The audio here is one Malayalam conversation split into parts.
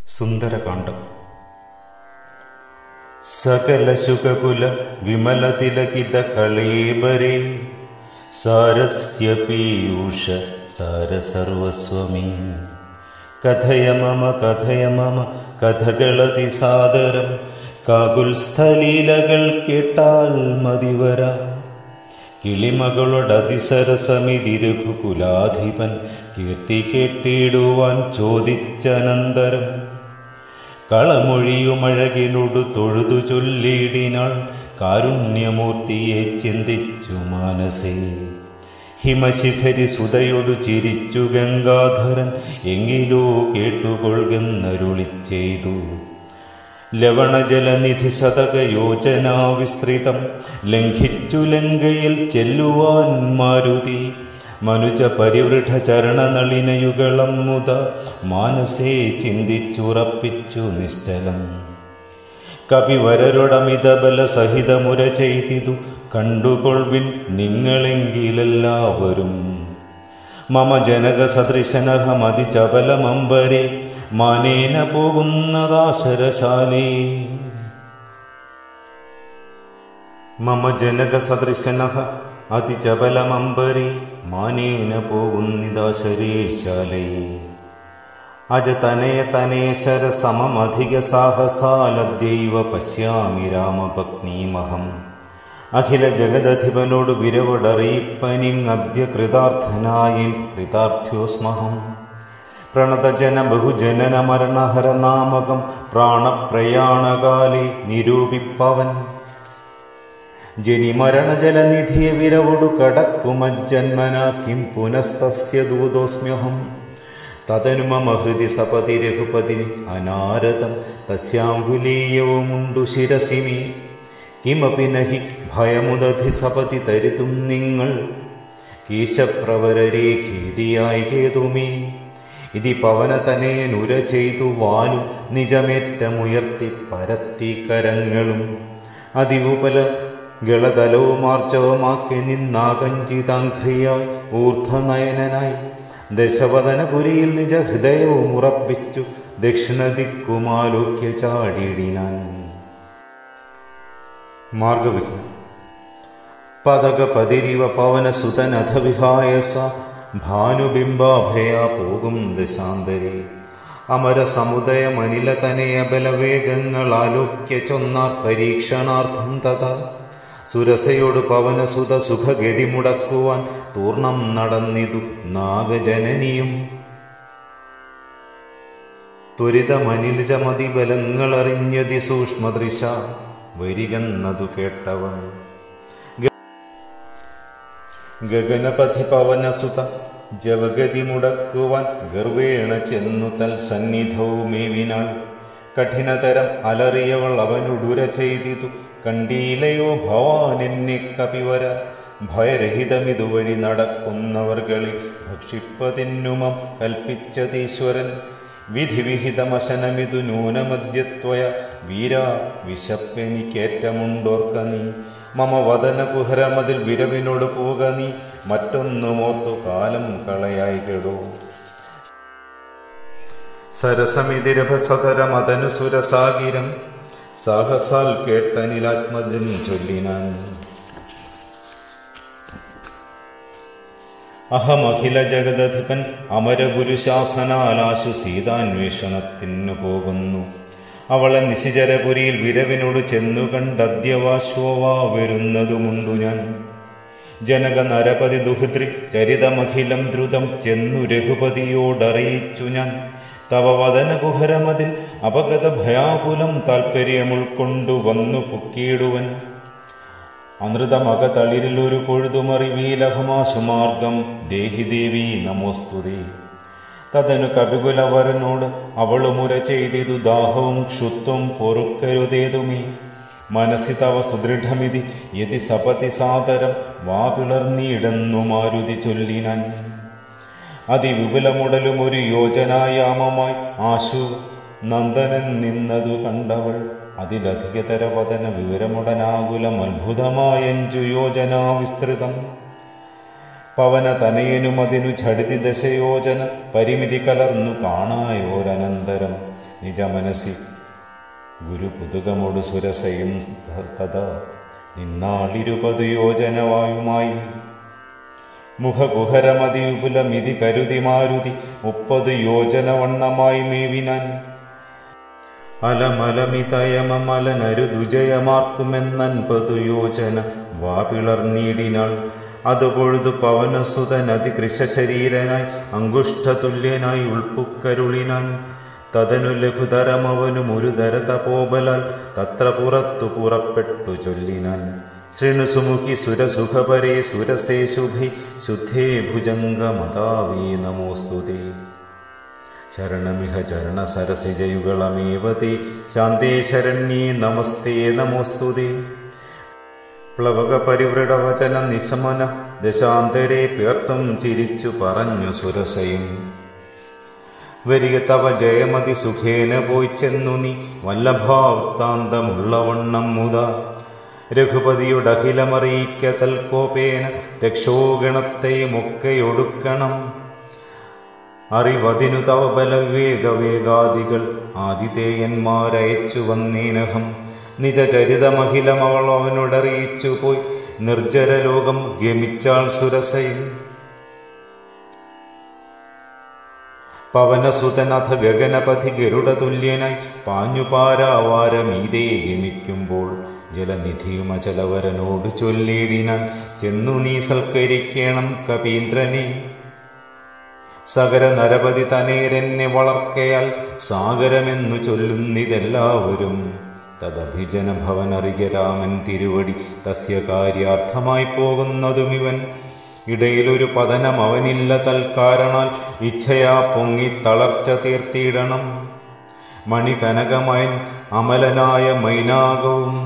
സുന്ദരകാന്ഡം സകല ശുകകുല വിമലതിലകിത കളീബരേ സാരസ്യ പീയൂഷ സാര സർവസ്വമീ കഥയ മമ കഥയ മമ കഥകളതി സാദരം കാകുൽസ്ഥലീലകൾ കേട്ടാൽ മതിവര കിളിമകളോടതിസരസമിതിരുകുലാധിപൻ കീർത്തി കേട്ടിടുവാൻ ചോദിച്ചനന്തരം കളമൊഴിയുമഴകിനോടു തൊഴുതു ചൊല്ലിയിടിനാൾ കാരുണ്യമൂർത്തിയെ ചിന്തിച്ചു മാനസേ ഹിമശിഖരി സുതയോടു ചിരിച്ചു ഗംഗാധരൻ എങ്കിലോ കേട്ടുകൊള്ളുന്നരുളി ചെയ്തു ലവണജലനിധി ശതകയോജനാ വിസ്തൃതം ലംഘിച്ചു ലങ്കയിൽ ചെല്ലുവാൻ മാരുതി മനുജ പരിവൃഢ ചരണനളിനയുഗളം മുത മാനസേ ചിന്തിച്ചുറപ്പിച്ചു നിശ്ചലം കവിവരരുടമിതബല സഹിതമുര ചെയ്തിതു കണ്ടുകൊൾവിൻ നിങ്ങളെങ്കിലെല്ലാവരും മമ ജനക സദൃശനഹമതി ചപലമമ്പരെ മാനേന പോകുന്നതാശരശാലേ മമ ജനക സദൃശനഹ അതിചപലമമ്പരെ മാനേന പോകുന്നിതാശരേശാലേ അജ തനയ തനേശര സമമധിക സാഹസാലദ്യൈവ പശ്യാമി രാമപത്നീമഹം അഖില ജഗദധിപനോട് വിരവടറിയിപ്പനിങ്ങദ്യ കൃതാർത്ഥനായി കൃതാർത്ഥ്യോസ്മഹം പ്രണതജന ബഹുജനന മരണഹര നാമകം പ്രാണപ്രയാണകാലേ നിരൂപിപ്പവൻ ജനിമരണജലനിധിയെ വിരവൊടു കടക്കുമജ്ജന്മന കിം പുനസ്തസ്യ ദൂതോസ്മ്യഹം തതനു മമ ഹൃദി സപതി രഘുപതി അനാരതം തസ്യാംഗുലീയവുമുണ്ടു ശിരസിമി കിമപി നഹി ഭയമുദധി സപതി തരിതും നിങ്ങൾ കീശപ്രവരരേഖീതിയായി കേതുമീ ഇതി പവനതനയനുര ചെയ്തു വാലു നിജമേറ്റമുയർത്തി പരത്തി കരങ്ങളും അതിവുപല ഗളതലവുമാർച്ചവുമാക്കി നിന്നാകഞ്ചിതാഘ്രിയായി ഊർധനയനായി ദശവദനപുരിയിൽ നിജ ഹൃദയവും ഉറപ്പിച്ചു ദക്ഷിണദിക്കുമാലോക്യ ചാടിയിടിനാൻ മാർഗവിജ്ഞ പതക പതിരിവ പവന സുതനഥ വിഹായസ ഭാനുബിംബാഭയാ പോകും ദശാന്തരെ അമര സമുദയമനില തനയ ബലവേഗങ്ങൾ ആലോക്യ ചൊന്നാർ പരീക്ഷണാർത്ഥം തഥ സുരസയോട് പവനസുത സുഖഗതി മുടക്കുവാൻ തൂർണം നടന്നിതു നാഗജനനിയും ത്വരിതമനിലജമതി ബലങ്ങളറിഞ്ഞതി സൂക്ഷ്മദൃശ വരികന്നതു കേട്ടവൻ ഗഗനപഥി പവനസുത ജവഗതി മുടക്കുവാൻ ഗർവേണ ചെന്നു തൽ സന്നിധവുമേവിനാൾ കഠിനതരം അലറിയവൾ അവനുടുര ചെയ്തിതു കണ്ടീലയോ ഭവാൻ എന്നെ കപിവര ഭയരഹിതമിതുവഴി നടക്കുന്നവർകളിൽ ഭക്ഷിപ്പതിന്നുമം കൽപ്പിച്ചതീശ്വരൻ വിധിവിഹിതമശനമിതു നൂനമദ്യത്വയ വീരാ വിശപ്പെനിക്കേറ്റമുണ്ടോർക്ക നീ മമ വദന കുഹരമതിൽ വിരവിനോട് പോക നീ മറ്റൊന്നുമോർത്തു കാലം കളയായി കെടോ സരസമിതിരഭസതരമതനു സുരസാഗിരം സാഹസാൽ കേട്ടനിലാത്മജൻ ചൊല്ലിനാൻ അഹമഖില ജഗദധിപൻ അമരഗുരുശാസനാലാശു സീതാന്വേഷണത്തിനു പോകുന്നു അവളെ നിശിചരപുരിയിൽ വിരവിനോട് ചെന്നു കണ്ടദ്യവാശ്വവാ വരുന്നതുമുണ്ടു ഞാൻ ജനക നരപതി ദുഹിത്രി ചരിതമഖിലം ദ്രുതം ചെന്നു രഘുപതിയോടറിയിച്ചു ഞാൻ തവ വദനകുഹരമതിൽ അപഗത ഭയാകുലം താൽപ്പര്യമുൾക്കൊണ്ടു വന്നു പൊക്കിയിടുവൻ അനൃതമകതളിരിലൊരു പൊഴുതുമറിവീലഹമാശുമാർഗം ദേഹി ദേവി നമോസ്തുതേ തതനു കപികുലവരനോട് അവളുമുര ചെയ്തിതു ദാഹവും ക്ഷുത്വം പൊറുക്കരുതേതുമീ മനസ്സി തവ സുദൃഢമിതി യതി സപതി സാദരം വാപിളർന്നിടന്നു മാരുതി ചൊല്ലിനാൻ അതിവിപുലമുടലും ഒരു യോജനായാമമായി ആശു നന്ദനൻ നിന്നതു കണ്ടവൾ അതിലധികതരവദന വിവരമുടനാകുലം അത്ഭുതമായഞ്ചു യോജനാ വിസ്തൃതം പവന തനയനുമതിനു ഝടിതി ദശയോജന പരിമിതി കലർന്നു കാണായോരനന്തരം നിജമനസി ഗുരു പുതുകമൊടു സുരസയും തഥാ നിന്നാളിരുപത് യോജനവായുമായി മുഖകുഹരമതിയുപുലമിതി കരുതി മാരുതി മുപ്പത് യോജന വണ്ണമായി മേവിനാൻ അലമലമിതയമമലനരുദുജയമാർക്കുമെന്നൻപതു യോജന വാപിളർന്നീടിനാൾ അത് പൊഴുതു പവനസുതനതി കൃശശരീരനായി അങ്കുഷ്ഠതുല്യനായി ഉൾപ്പുക്കരുളിനാൻ തതനു ലഘുതരമവനും ഒരു തര തപോബലാൽ തത്ര പുറത്തു പുറപ്പെട്ടു ചൊല്ലിനാൻ ശൃണുസുമുഖി സുരസുഖപരേ സുരസേ ശുഭി ശുദ്ധേ ഭുജംഗമതാവേ നമോസ്തുതേ ചരണമിഹ ചരണസരസിജയുകളമേവതേ ശാന്തേ ശരണ്യേ നമസ്തേ നമോസ്തുതേ പ്ലവക പരിവൃഢവചന നിശമന ദശാന്തരെ പേർത്തും ചിരിച്ചു പറഞ്ഞു സുരസയും വരിക തവ ജയമതി സുഖേന പോയി ചെന്നു നീ വല്ലഭാവൃത്താന്തമുള്ളവണ്ണം മുത രഘുപതിയുടഖിലമറിയിക്ക തൽക്കോപേന രക്ഷോഗണത്തെയുമൊക്കെയൊടുക്കണം അറിവതിനു തവ ബലവേഗവേഗാദികൾ ആതിഥേയന്മാരയച്ചു വന്നേനഹം നിജചരിതമഖിലമവൾ അവനോടറിയിച്ചു പോയി നിർജ്ജരലോകം ഗമിച്ചാൾ സുരസയിൽ പവനസുതനഥ ഗഗനപഥി ഗരുഡതുല്യനായി പാഞ്ഞുപാരാവാരമീതേ ഗമിക്കുമ്പോൾ ജലനിധിയുമചലവരനോട് ചൊല്ലിയിടിനാൻ ചെന്നു നീ സൽക്കരിക്കണം കപീന്ദ്രനെ സകര നരപതി തനേരെന്നെ വളർക്കയാൽ സാഗരമെന്നു ചൊല്ലുന്നിതെല്ലാവരും തദഭിജന ഭവനറിക രാമൻ തിരുവടി തസ്യ കാര്യാർത്ഥമായി പോകുന്നതുമിവൻ ഇടയിലൊരു പതനം അവനില്ല തൽക്കാരണാൽ ഇച്ഛയാ പൊങ്ങി തളർച്ച തീർത്തിയിടണം മണികനകമയൻ അമലനായ മൈനാകവും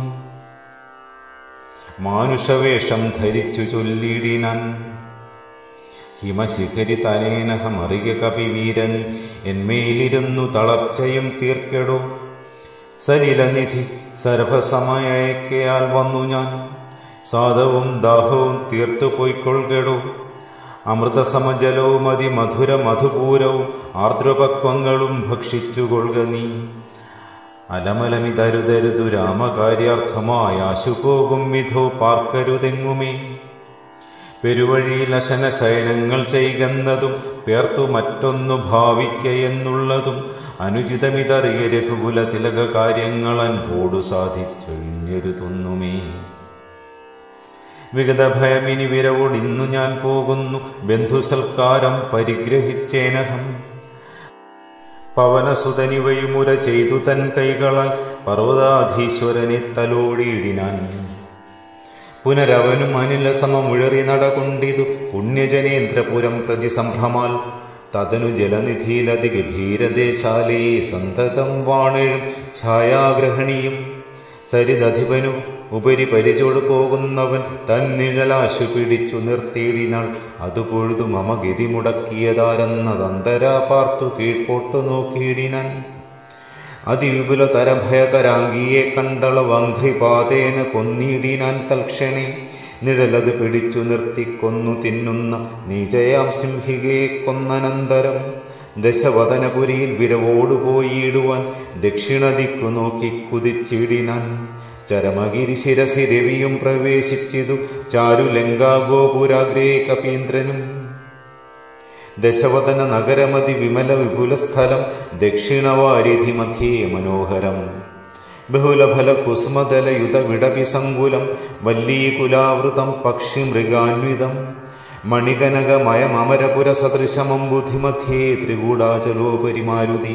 മാനുഷവേഷം ധരിച്ചു ചൊല്ലിടിനാൻ ഹിമശിഖരി തലേനഹമറിക കപിവീരൻ എന്മേലിരുന്നു തളർച്ചയും തീർക്കെടോ സലിലനിധി സർഭസമയക്കയാൽ വന്നു ഞാൻ സാധവും ദാഹവും തീർത്തു പോയിക്കൊള്ളുകടോ അമൃതസമജലവും അതി മധുര മധുപൂരവും ആർദ്രപക്വങ്ങളും ഭക്ഷിച്ചുകൊള്ളുക നീ അലമലമിതരുതരുതു രാമകാര്യാർത്ഥമായ ആശുപോകും വിധോ പാർക്കരുതെങ്ങുമേ പെരുവഴിയിൽ അശന ശയനങ്ങൾ ചെയ്യുന്നതും പേർത്തു മറ്റൊന്നു ഭാവിക്കയെന്നുള്ളതും അനുചിതമിതറിയ രഘുകുല തിലക കാര്യങ്ങൾ അൻപോടു സാധിച്ചൊഴിഞ്ഞൊരുതൊന്നുമേ വിഗത ഭയമിനി വിരവോടിന്നു ഞാൻ പോകുന്നു ബന്ധുസൽക്കാരം പരിഗ്രഹിച്ചേനഹം പവനസുതനിവയുമുര ചെയ്തു തൻ കൈകളാൽ പർവ്വതാധീശ്വരനെ തലോടിയിടിനാൻ പുനരവനും അനില സമമുഴറി നടകൊണ്ടിതു പുണ്യജനേന്ദ്രപുരം പ്രതി സംഭ്രമാൽ തതനു ജലനിധിയിലതി ഗഭീരദേശാലേ സന്തതം വാണഴും ഛായാഗ്രഹണിയും സരിതധിപനും ഉപരി പരിചോട് പോകുന്നവൻ തന്നിഴലാശു പിടിച്ചു നിർത്തിയിടിനാൾ അതു പൊഴുതു മമ ഗതി മുടക്കിയതാരെന്നതന്തരാ പാർത്തു കീഴ്പോട്ടു നോക്കിയിടിനാൻ അതിവിപുല തരഭയകരാംഗിയെ കണ്ടള വംഘ്രിപാതേന കൊന്നിടിനാൻ തൽക്ഷണേ നിഴലത് പിടിച്ചു നിർത്തി കൊന്നു തിന്നുന്ന നീചയാം സിംഹികയെ കൊന്നനന്തരം ദശവദനപുരിയിൽ വിരവോടുപോയിടുവാൻ ദക്ഷിണദിക്കു നോക്കി കുതിച്ചിടിനാൻ ചരമഗിരി ശിരസി രവിയും പ്രവേശിച്ചിതു ചാരുലങ്കാഗോപുരാഗ്രേ കപീന്ദ്രനും ദശവദന നഗരമതി വിമല വിപുല സ്ഥലം ദക്ഷിണവാരിധി മധ്യേ മനോഹരം ബഹുലഫല കുസുമതലയുത വിടപി സങ്കുലം വല്ലീകുലാവൃതം പക്ഷി മൃഗാന്വിതം മണികനകമയമരപുര സദൃശമം ബുദ്ധിമധ്യേ ത്രികൂടാചലോപരി മാരുതി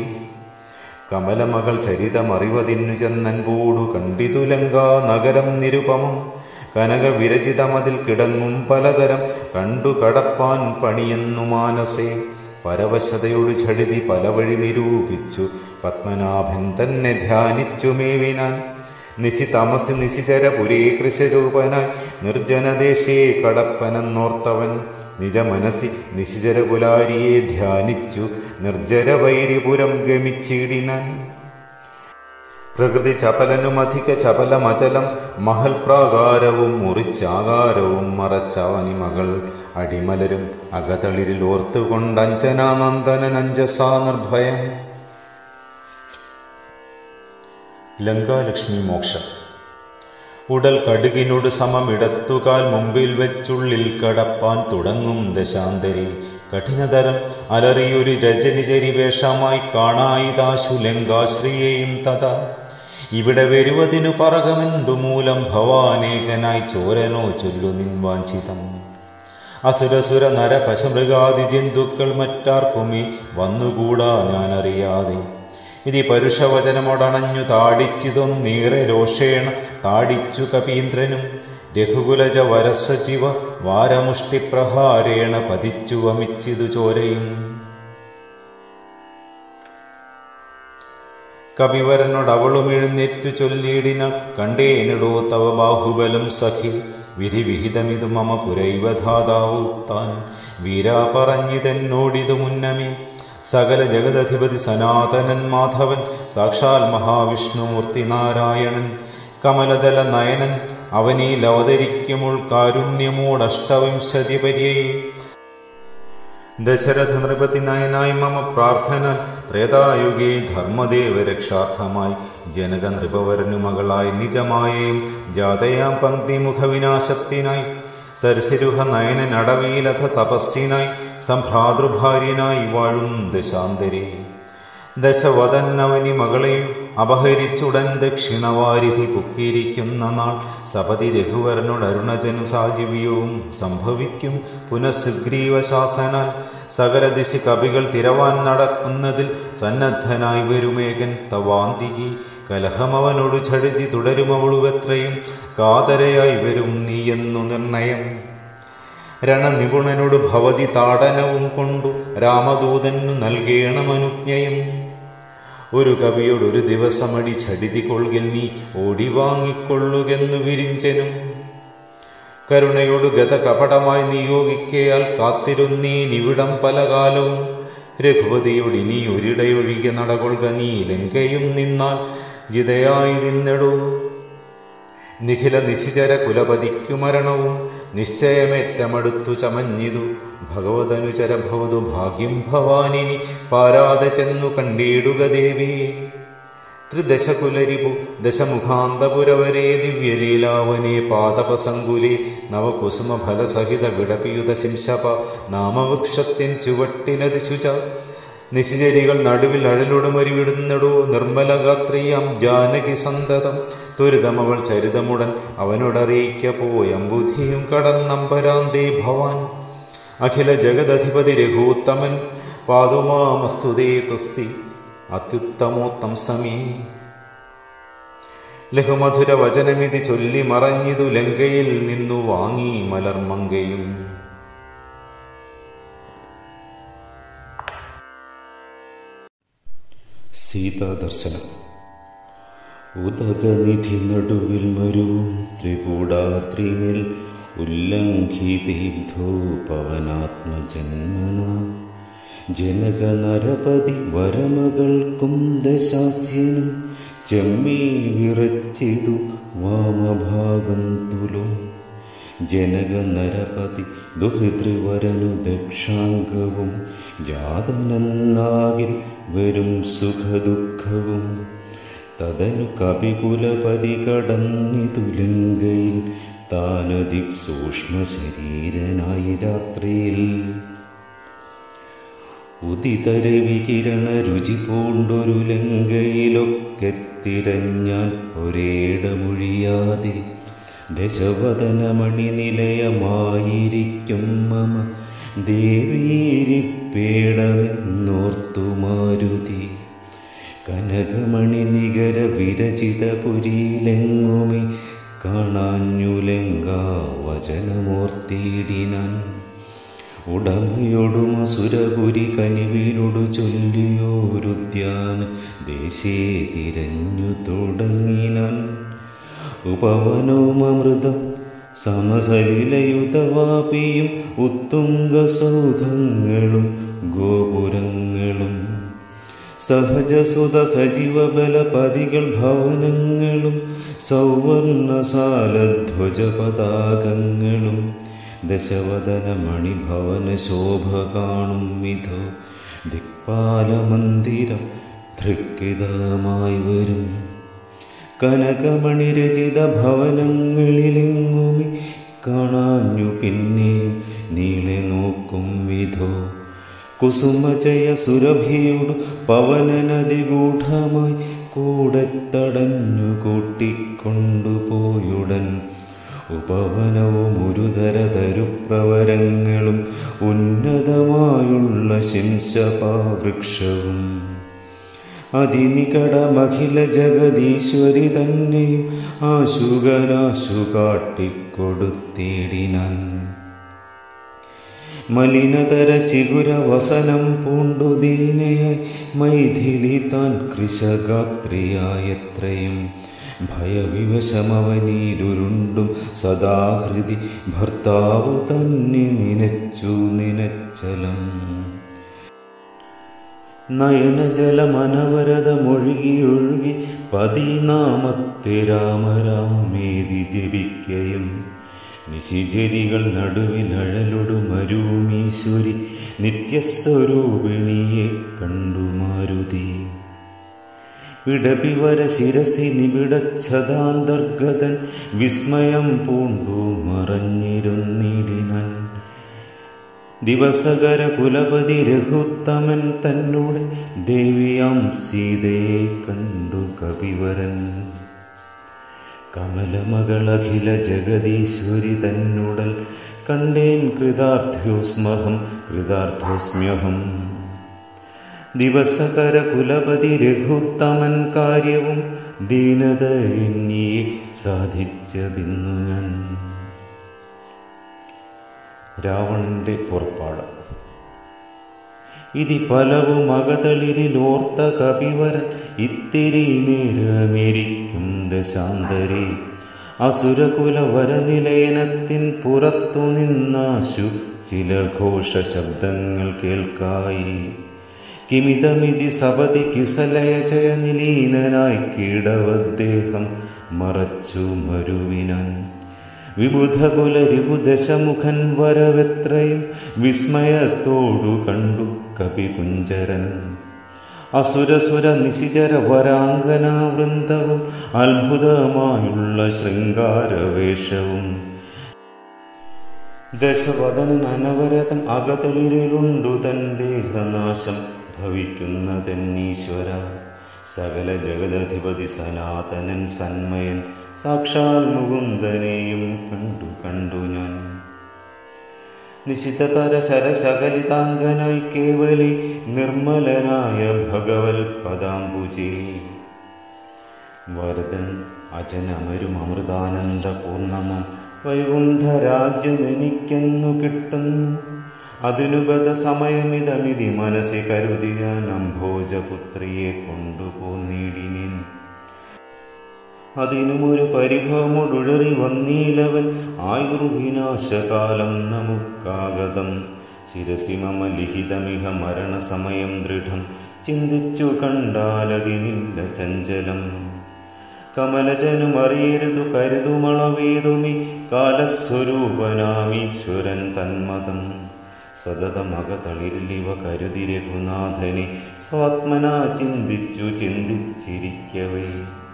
കമലമകൾ ചരിതമറിവതിന്നു ചെന്നൻപോടു കണ്ടിതു ലങ്കാ നഗരം നിരുപമം കനക വിരചിതമതിൽ കിടങ്ങും പലതരം കണ്ടു കടപ്പാൻ പണിയെന്നു മാനസേ പരവശതയോട് ഝടിതി പല വഴി നിരൂപിച്ചു പത്മനാഭൻ തന്നെ ധ്യാനിച്ചു മേവിനാൻ നിശി തമസ് നിശിചര പുരേ കൃശരൂപനായി നിർജ്ജനദേശേ കടപ്പനെന്നോർത്തവൻ നിജ മനസ്സി നിശിചരകുലാരിയെ ധ്യാനിച്ചു നിർജ്ജരവൈരിപുരം ഗമിച്ചിടിനാൻ പ്രകൃതി ചപലനുമധിക ചപലമചലം മഹൽ പ്രാകാരവും മുറിച്ചാകാരവും മറച്ചവനി മകൾ അടിമലരും അകതളിരിൽ ഓർത്തുകൊണ്ടഞ്ജനാനന്ദനൻ അഞ്ജസാ നിർഭയം ലങ്കാലക്ഷ്മി മോക്ഷം ഉടൽ കടുകിനോട് സമമിടത്തുകാൽ മുമ്പിൽ വെച്ചുള്ളിൽ കടപ്പാൻ തുടങ്ങും ദശാന്തരി കഠിനതരം അലറിയൊരു രജനിചരി വേഷമായി കാണായിതാശു ലങ്കാശ്രീയെയും തഥ ഇവിടെ വരുവതിനു പറകമെന്തു മൂലം ഭവാനേകനായി ചോരനോ ചൊല്ലു നിൻവാഞ്ചിതം അസുരസുര നര പശമൃഗാദി ജന്തുക്കൾ മറ്റാർക്കുമേ വന്നുകൂടാ ഞാനറിയാതെ ഇതി പരുഷവചനമൊടണഞ്ഞു താടിച്ചിതൊന്നേറെ രോഷേണ താടിച്ചു കപീന്ദ്രനും രഘുകുലജ വരസജീവ വാരമുഷ്ടിപ്രഹാരേണ പതിച്ചു വമിച്ചിതു ചോരയും കവിവരനോട് അവളും എഴുന്നേറ്റു ചൊല്ലിയിടിന കണ്ടേനിടോ തവ ബാഹുബലം സഖി വിധിവിഹിതമിതു മമ പുരൈവധാതാവു താൻ വീരാ പറഞ്ഞിതെന്നോടിതു മുന്നമേ സകല ജഗദധിപതി സനാതനൻ മാധവൻ സാക്ഷാൽ മഹാവിഷ്ണുമൂർത്തി നാരായണൻ കമലദല നയനൻ അവനീൽ അവതരിക്കുമുൾ കാരുണ്യമോടഷ്ടവിംശതി പര്യേ ദശരഥ നൃപതി നയനായി മമ പ്രാർത്ഥന ത്രേതായുഗേ ധർമ്മദേവ രക്ഷാർത്ഥമായി ജനക നൃപവരനു മകളായി നിജമായേയും ജാതയാം പങ്ക്തി മുഖവിനാശത്തിനായി സരസിരുഹ നയനനടവീലഥ തപസ്സിനായി സംഭ്രാതൃഭാര്യനായി വാഴും ദശാന്തരേ ദശവതന്നവനി മകളെയും അപഹരിച്ചുടൻ ദക്ഷിണവാരിധി പൊക്കിയിരിക്കുന്ന നാൾ സപതി രഘുവരനോട് അരുണജനും സാജീവിയവും സംഭവിക്കും പുനഃസുഗ്രീവ ശാസനാൽ സകല ദിശ കവികൾ തിരവാൻ നടക്കുന്നതിൽ സന്നദ്ധനായി വരുമേകൻ തവാന്തികി കലഹമവനോട് ചടുതി തുടരുമവളുവെത്രയും കാതരയായി വരും നീയെന്നു നിർണയം രണനിപുണനോട് ഭവതി താടനവും കൊണ്ടു രാമദൂതനു നൽകേണമനുജ്ഞയും ഒരു കവിയോട് ഒരു ദിവസമടി ചടിതി കൊള്ളിൽ നീ ഓടി വാങ്ങിക്കൊള്ളുകെന്നു വിരിഞ്ചനും കരുണയോട് ഗത കപടമായി നിയോഗിക്കയാൽ കാത്തിരുന്നീനിവിടം പല കാലവും രഘുപതിയോട് ഇനി ഒരിടയൊഴികെ നടകൊള്ളുക നീ ലങ്കയും നിന്നാൽ ജിതയായി നിന്നിടൂ നിഖില നിശിചര കുലപതിക്കു മരണവും നിശ്ചയമേറ്റമടുത്തു ചമഞ്ഞിതു ഭഗവതനുചര ഭവതു ഭാഗ്യം ഭവാനിനി പാരാതെ ചെന്നു കണ്ടിടുക ദേവിയെ ത്രിദശകുലരിപു ദശമുഖാന്തപുരവരേ ദിവ്യലീലാവനെ പാദപസങ്കുലേ നവകുസുമഫലസഹിത വിടപിയുത ശിംശപ നാമവൃക്ഷത്തിൻ ചുവട്ടിനതിശുച നിശിചരികൾ നടുവിൽ അഴലൊടുമരിവിടുന്നിടോ നിർമ്മലഗാത്രിയാം ജാനകി സന്തതം ത്വരിതമവൾ ചരിതമുടൻ അവനോടറിയിക്ക പോയംബുധിയും കടന്നമ്പരാന്തേ ഭവാൻ അഖില ജഗദധിപതി രഘൂത്തമൻ പാതുമാമസ്തുതേ തുസ്തി അത്യുത്തമോത്തം സമീ ലഘുമധുര വചനമിതി ചൊല്ലി മറഞ്ഞിതു ലങ്കയിൽ നിന്നു വാങ്ങി മലർമങ്കയും സീതാദർശനം ഉദകനിധി നടുവിൽ മരുവും ത്രികൂടാത്രിമേൽ ഉല്ലംഘിതീബ്ധോ പവനാത്മജന്മന ജനക നരപതി വരമകൾക്കും ദശാസ്യനും ചെമ്മീ വിറച്ചിതു വാമഭാഗം തുലോ ജനക നരപതി ദുഹിതൃവരനു ദക്ഷാംഗവും ജാതനെന്നാകിൽ വരും സുഖദുഃഖവും തതനു കപികുലപതി കടന്നിതു ലങ്കയിൽ താനതി സൂക്ഷ്മ ശരീരനായി രാത്രിയിൽ ഉദിതര വികിരണ രുചി പൂണ്ടൊരു ലങ്കയിലൊക്കെ തിരഞ്ഞാൻ ഒരേടമൊഴിയാതെ ദശവദനമണി നിലയമായിരിക്കും മമ ദേവീരിപ്പേടമെന്നോർത്തു മാരുതി കനകമണി നികര വിരചിത പുരിയിലെങ്ങുമേ കാണാഞ്ഞുലെങ്ക വചനമോർത്തിയിടിനാൻ ഉടമയൊടുമ സുരപുരി കനിവിനോടു ചൊല്ലിയോരുദ്യാന ദേശേ തിരഞ്ഞു തുടങ്ങിനാൻ ഉപവനവുമൃതം സമസലിലയുതവാപിയും ഉത്തുംഗസൗധങ്ങളും ഗോപുരങ്ങളും സഹജസുത സജീവബലപതികൾ ഭവനങ്ങളും സൗവർണസാലധ്വജ പതാകങ്ങളും ദശവദന മണിഭവന ശോഭ കാണും വിധോ ദിക്പാലമന്ദിരം ധൃക്കിതമായി വരും കനകമണിരചിത ഭവനങ്ങളിലെങ്ങുമി കാണാഞ്ഞു പിന്നെ നീളെ നോക്കും വിധോ കുസുമജയ സുരഭിയോട് പവനനദി ഗൂഢമായി കൂടെ തടഞ്ഞു കൂട്ടിക്കൊണ്ടുപോയുടൻ ഉപവനവും ഒരു തരതരുപ്രവരങ്ങളും ഉന്നതമായുള്ള ശിംശപാവൃക്ഷവും അതിനികടമഖില ജഗദീശ്വരി തന്നെയും ആശുകനാശു കാട്ടിക്കൊടുത്തിടിനാൻ മലിനതര ചിഗുര വസനം പൂണ്ടു ദീനയായി മൈഥിലി താൻ കൃശഗാത്രിയായത്രയും ഭയവിവശമവനീരുരുണ്ടും സദാഹൃതി ഭർത്താവു തന്നെ നിനച്ചു നിനച്ചലം നയനജലമനവരതമൊഴുകിയൊഴുകി പതിനാമത്തെ രാമരാമേതി ജപിക്കയും നിശിചരികൾ നടുവിലഴലൊടു മരുമീശ്വരി നിത്യസ്വരൂപിണിയെ കണ്ടു മാരുതി വിടപിവര ശിരസി നിബിടച്ഛതാന്തർഗതൻ വിസ്മയം പൂണ്ടു മറഞ്ഞിരുന്നിടിനൻ ദിവസകര കുലപതി രഘുത്തമൻ തന്നോട് ദേവിയാം സീതയെ കണ്ടു കവിവരൻ കമലമകളഖില ജഗദീശ്വരി തന്നുടൽ കണ്ടേൻ കൃതാർത്ഥ്യോസ്മഹം കൃതാർത്ഥോസ്മ്യഹം ദിവസകര കുലപതി രഘുത്തമൻ കാര്യവും ദീനത എന്നിയെ സാധിച്ചതിന്നു ഞാൻ രാവണന്റെ പുറപ്പാട് ഇതി പലവും അകതളിരിലോർത്ത കവിവരൻ ഇത്തിരി നേരമേരിക്കും ദശാന്തരെ അസുരകുല വരനിലയനത്തിൻ പുറത്തു നിന്നാശു ചില ഘോഷ ശബ്ദങ്ങൾ കേൾക്കായി കിമിതമിതി സപതി കിസലയചയ നിലീനനായി കീടവദ്ദേഹം മറച്ചു മരുവിനാൻ വിബുധകുലരിപുദശമുഖൻ വരവെത്രയും വിസ്മയത്തോടു കണ്ടു കപികുഞ്ചരൻ അസുരസുര നിശിചര വരാങ്കനാവൃന്ദവും അത്ഭുതമായുള്ള ശൃംഗാരവേഷവും ദശവദൻ അനവരതൻ അകതളിരിലുണ്ടു തൻ ദേഹനാശം ഭവിക്കുന്നതെന്നീശ്വര സകല ജഗദധിപതി സനാതനൻ സന്മയൻ സാക്ഷാൽ മുകുന്ദനെയും കണ്ടു കണ്ടു ഞാൻ നിശിതതര ശരശകലിതാംഗനായി കേവലി നിർമ്മലനായ ഭഗവൽ പദാംബുജേ വരദൻ അജനമരും അമൃതാനന്ദ പൂർണ്ണമം വൈകുണ്ഠരാജ്യം എനിക്കെന്നു കിട്ടുന്നു അതിനുബദ സമയമിതമിതി മനസ്സി കരുതി ഞാൻ അംഭോജപുത്രിയെ കൊണ്ടുപോന്നിടിനിൻ അതിനുമൊരു പരിഭവമൊടുഴറി വന്നീലവൻ ആയുർവിനാശകാലം നമുക്കാഗതം ശിരസി മമ ലിഖിതമിഹ മരണസമയം ദൃഢം ചിന്തിച്ചു കണ്ടാലതിനില്ല ചഞ്ചലം കമലജനുമറിയരുതു കരുതുമളവേതുമി കാലസ്വരൂപനാമീശ്വരൻ തന്മതം സതതമകതളിരിലിവ കരുതി രഘുനാഥനെ സ്വാത്മനാ ചിന്തിച്ചു ചിന്തിച്ചിരിക്കവേ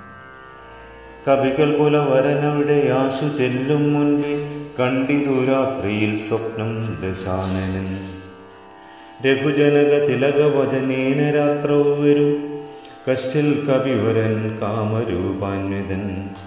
കവികൾ കുലവരനവിടെ ആശു ചെല്ലും മുൻപേ കണ്ടിതു രാത്രിയിൽ സ്വപ്നം ദശാനനൻ രഘുജനക തിലക വചനേന രാത്രോ വരും കശ്ചിൽ കവിവരൻ കാമരൂപാന്വിതൻ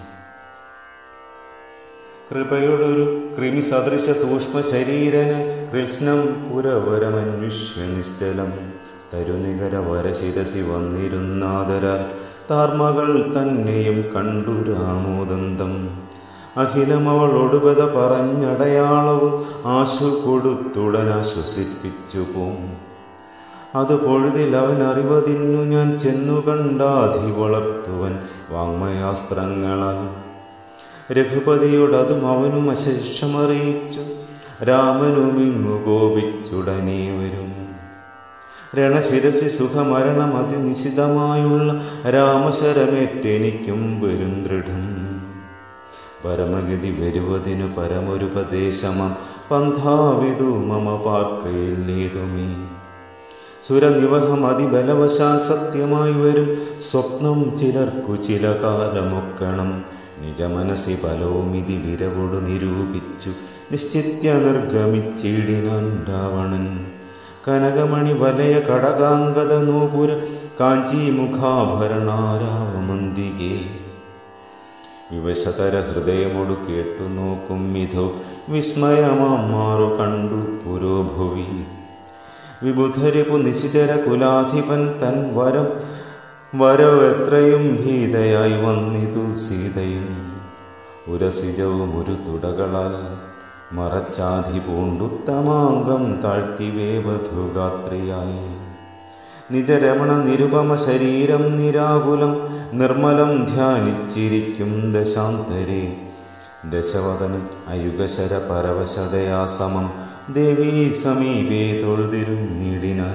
കൃപയോടൊരു ക്രിമി സദൃശ സൂക്ഷ്മ ശരീരന് കൃഷ്ണം പുരവരമന്വിഷ്യ നിശ്ചലം തരുനികര വരശിരസി വന്നിരുന്നാദരാൽ താർമകൾ തന്നെയും കണ്ടു രാമോദന്തം അഖിലം അവളൊടുപത പറഞ്ഞടയാളവും ആശു കൊടുത്തുടൻ ആശ്വസിപ്പിച്ചു പോം അത് പൊഴുതിൽ അവൻ അറിവതിന്നു ഞാൻ ചെന്നു കണ്ടാധി വളർത്തുവൻ വാങ്മയാസ്ത്രങ്ങളാൽ രഘുപതിയോടതും അവനും അശേഷമറിയിച്ചു രാമനുമിങ്ങു കോപിച്ചുടനെ വരും രണശിരസി സുഖമരണം അതിനിശിതമായുള്ള രാമശരമേറ്റെനിക്കും വരും ദൃഢം പരമഗതി വരുവതിനു പരമൊരുപദേശമം പന്ഥാവിതു മമ പാർക്കയില്ലേതുമേ സുരനിവഹം അതിബലവശാൽ സത്യമായി വരും സ്വപ്നം ചിലർക്കു ചില കാലമൊക്കണം നിജമനസി പലോമിതി വിരവോടു നിരൂപിച്ചു നിശ്ചിത്യ നിർഗമിച്ചിടിനാൻ രാവണൻ കനകമണി വലയ കടകാംഗത നൂപുര കാഞ്ചി മുഖാഭരണാരാവമന്തികേ വിവശതര ഹൃദയമോടു കേട്ടു നോക്കും വിധോ വിസ്മയമാം മാറു കണ്ടു പുരോഭുവി വിബുധരിപു നിശിചര കുലാധിപൻ തൻ വരം വരവെത്രയും ഭീതയായി വന്നിതു സീതയും ഉരസിജവും ഒരു തുടകളാൽ മറച്ചാധി പൂണ്ടുത്തമാംഗം താഴ്ത്തി വേവധുഗാത്രിയായി നിജരമണ നിരുപമ ശരീരം നിരാകുലം നിർമ്മലം ധ്യാനിച്ചിരിക്കും ദശാന്തരെ ദശവദന അയുഗശര പരവശതയാ സമം ദേവീ സമീപേ തൊഴുതിരുന്നിടിനാൻ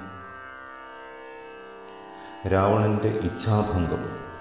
രാവണന്റെ ഇച്ഛാഭംഗം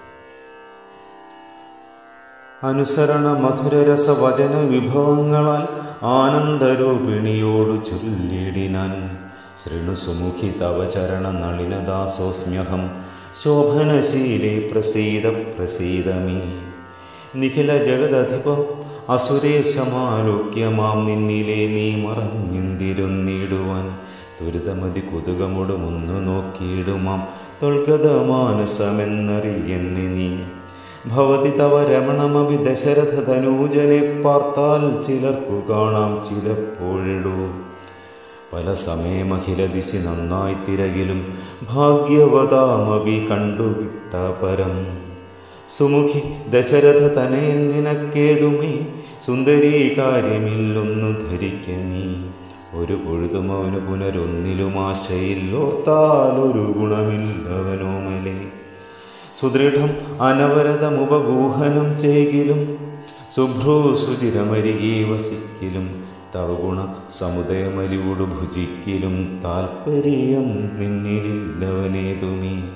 അനുസരണ മധുരരസ വചന വിഭവങ്ങളാൽ ആനന്ദരൂപിണിയോടു ചൊല്ലിടിനാൻ ശൃണുസുമുഖി തവ ചരണ നളിനദാസോസ്മ്യഹം ശോഭനശീലേ പ്രസീത പ്രസീതമീ നിഖില ജഗദധിപ അസുരേശമാലോക്യമാം നിന്നിലെ നീ മറഞ്ഞിന്തിരുന്നിടുവാൻ ദുരിതമതി കുതുകമുടുമൊന്നു നോക്കിയിടുമാം തൊൽഗത മാനസമെന്നറിയെന്നെ നീ ഭവതി തവ രമണമവി ദശരഥ തനൂജനെ പാർത്താൽ ചിലർക്കു കാണാം ചിലപ്പോഴിടൂ പല സമയമഖില ദിശി നന്നായി തിരകിലും ഭാഗ്യവതാമവി കണ്ടുവിട്ട പരം സുമുഖി ദശരഥ തനയൻ നിനക്കേതുമേ സുന്ദരീ കാര്യമില്ലൊന്നു ധരിക്ക നീ ഒരു പൊഴുതും അവന് പുനരൊന്നിലും ആശയിൽ ഓർത്താൽ ഒരു ഗുണമില്ലവനോമലേ സുദൃഢം അനവരതമുപഗൂഹനം ചെയ്കിലും ശുഭ്രൂ സുചിരമരികെ വസിക്കിലും തവ ഗുണ സമുദയമലിവോട് ഭുജിക്കിലും താൽപ്പര്യം നിന്നിലില്ലവനേതുമീ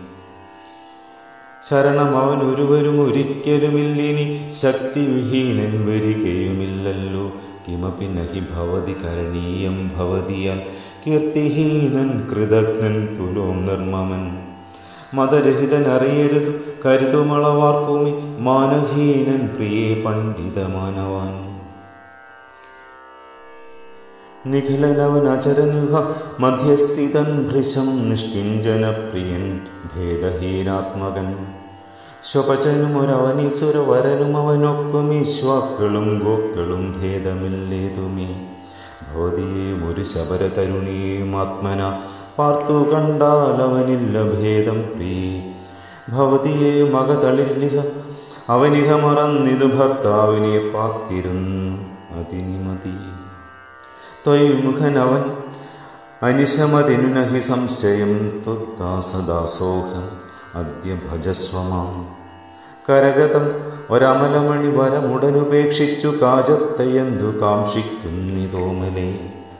ശരണം അവൻ ഒരുവരും ഒരിക്കലുമില്ലിനി ശക്തിവിഹീനൻ വരികയുമില്ലല്ലോ കിമപി നഹി ഭവതി കരണീയം ഭവതിയാൽ കീർത്തിഹീനൻ കൃതജ്ഞൻ തുലോം നിർമ്മമൻ മതരഹിതൻ അറിയരുത് കരുതുമളവാർക്കുമി മാനഹീനൻ പ്രിയേ പണ്ഡിതമാനവാൻ നിഖിലനവൻ അചരനുഹ മധ്യസ്ഥിതൻ ഭൃശം നിഷ്കിഞ്ചനപ്രിയൻ ഭേദഹീനാത്മകൻ സ്വപചനും ഒരവനീസുര വരനും അവനൊക്കും ഈശ്വാക്കളും ഗോക്കളും ഭേദമില്ലേതുമേ ഭവതിയെയും ഒരു ശബര തരുണിയെയും ആത്മന പാർത്തു കണ്ടാൽ അവനില്ല ഭേദം പ്രിയേ ഭവതിയെയും അകതളിരിലിഹ അവനിഹ മറന്നിതു ഭർത്താവിനെ പാത്തിരുന്നു അതിനിമതി ത്വയ്മുഖനവൻ അനിശമതിനു നഹി സംശയം ത്വദാസദാസോഹം അദ്യ ഭജസ്വമാം കരഗതം ഒരമലമണി വരമുടനുപേക്ഷിച്ചു കാജത്തയെന്തു കാംക്ഷിക്കുന്നിതോമലേ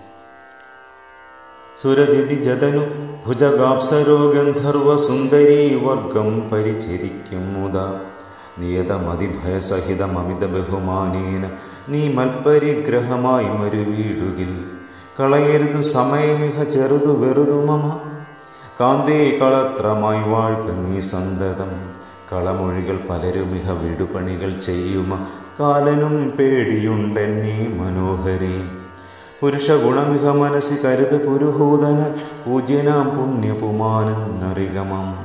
സുരതിഥി ജതനു ഭുജഗാപ്സരോ ഗന്ധർവ സുന്ദരീ വർഗം പരിചരിക്കും മുത നിയതമതിഭയസഹിതമമിത ബഹുമാനേന നീ മൽപരിഗ്രഹമായി മരുവീടുകിൽ കളയരുതു സമയമിഹ ചെറുതു വെറുതു മമ കാന്തേ കളത്രമായി വാഴ്ക നീ സന്തതം കളമൊഴികൾ പലരുമിഹ വിടുപണികൾ ചെയ്യുമ കാലനും പേടിയുണ്ടെന്നീ മനോഹരേ പുരുഷഗുണമിഹ മനസ്സി കരുത് പുരുഹൂതന പൂജ്യനാം പുണ്യപുമാനെന്നറികമാം